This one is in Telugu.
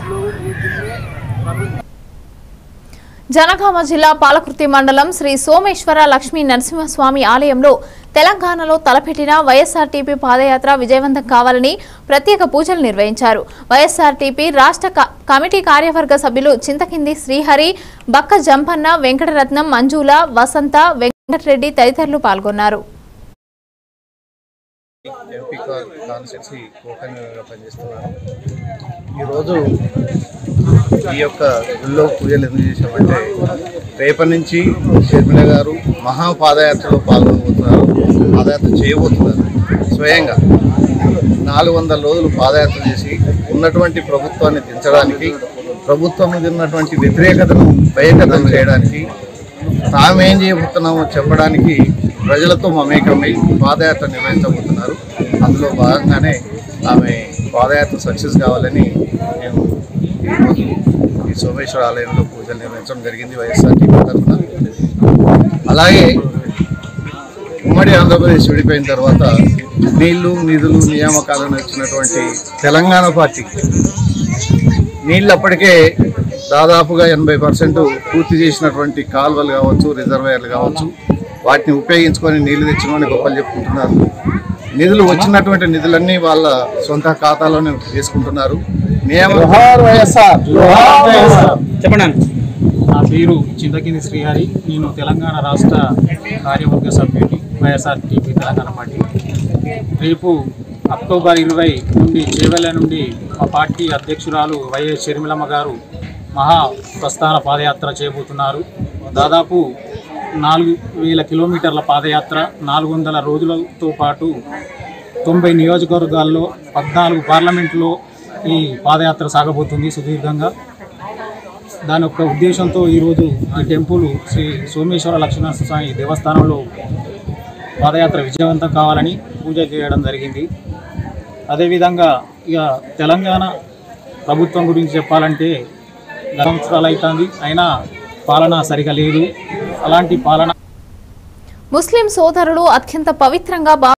लोगों के दिल में प्रवीण జనగామ జిల్లా పాలకుర్తి మండలం శ్రీ సోమేశ్వర లక్ష్మీ నరసింహస్వామి ఆలయంలో తెలంగాణలో తలపెట్టిన వైఎస్ఆర్టీపీ పాదయాత్ర విజయవంతం కావాలని ప్రత్యేక పూజలు నిర్వహించారు వైఎస్ఆర్టీపీ రాష్ట్ర క- కమిటీ కార్యవర్గ సభ్యులు చింతకింది శ్రీహరి బక్క జంపన్న వెంకటరత్నం మంజుల వసంత వెంకటరెడ్డి తదితరులు పాల్గొన్నారు ఎంపీ కాన్స్టిట్యూన్సీ కోకన్గా పనిచేస్తున్నాను ఈరోజు ఈ యొక్క గుళ్ళో పూజలు ఎందుకు చేశామంటే రేపటి నుంచి షర్మిల గారు మహాపాదయాత్రలో పాల్గొనబోతున్నారు పాదయాత్ర చేయబోతున్నారు స్వయంగా నాలుగు వందల రోజులు పాదయాత్ర చేసి ఉన్నటువంటి ప్రభుత్వాన్ని దించడానికి ప్రభుత్వం మీద ఉన్నటువంటి వ్యతిరేకతను బహిర్గతం చేయడానికి తామేం చేయబోతున్నామో చెప్పడానికి ప్రజలతో మమేకమై పాదయాత్ర నిర్వహించబోతున్నారు అందులో భాగంగానే ఆమె పాదయాత్ర సక్సెస్ కావాలని నేను ఈరోజు ఈ సోమేశ్వర ఆలయంలో పూజలు నిర్వహించడం జరిగింది వైఎస్ఆర్టీపీ తరఫున అలాగే ఉమ్మడి ఆంధ్రప్రదేశ్ విడిపోయిన తర్వాత నీళ్లు నిధులు నియామకాలను ఇచ్చినటువంటి తెలంగాణ పార్టీ నీళ్ళు అప్పటికే దాదాపుగా ఎనభై పర్సెంట్ పూర్తి చేసినటువంటి కాలువలు కావచ్చు రిజర్వాయర్లు కావచ్చు వాటిని ఉపయోగించుకొని నీళ్లు తెచ్చినని గొప్పలు చెప్పుకుంటున్నారు నిధులు వచ్చినటువంటి నిధులన్నీ వాళ్ళ సొంత ఖాతాలోనే వేసుకుంటున్నారు నియమ నా పేరు చింతకింది శ్రీహరి నేను తెలంగాణ రాష్ట్ర కార్యవర్గ సభ్యుని వైఎస్ఆర్టీపీ తెలంగాణ పార్టీ రేపు అక్టోబర్ ఇరవై నుండి చేవెళ్ళ నుండి మా పార్టీ అధ్యక్షురాలు వైఎస్ షర్మిలమ్మ గారు మహా ప్రస్థాన పాదయాత్ర చేయబోతున్నారు దాదాపు నాలుగు వేల కిలోమీటర్ల పాదయాత్ర నాలుగు వందల రోజులతో పాటు తొంభై నియోజకవర్గాల్లో పద్నాలుగు పార్లమెంట్లో ఈ పాదయాత్ర సాగబోతుంది సుదీర్ఘంగా దాని యొక్క ఉద్దేశంతో ఈరోజు ఈ టెంపుల్ శ్రీ సోమేశ్వర లక్ష్మీనరసింహ స్వామి దేవస్థానంలో పాదయాత్ర విజయవంతం కావాలని పూజ చేయడం జరిగింది అదేవిధంగా ఇక తెలంగాణ ప్రభుత్వం గురించి చెప్పాలంటే గత సంవత్సరాలు అవుతుంది అయినా పాలన సరిగా లేదు అలాంటి పాలన ముస్లిం సోదరులు అత్యంత పవిత్రంగా భా-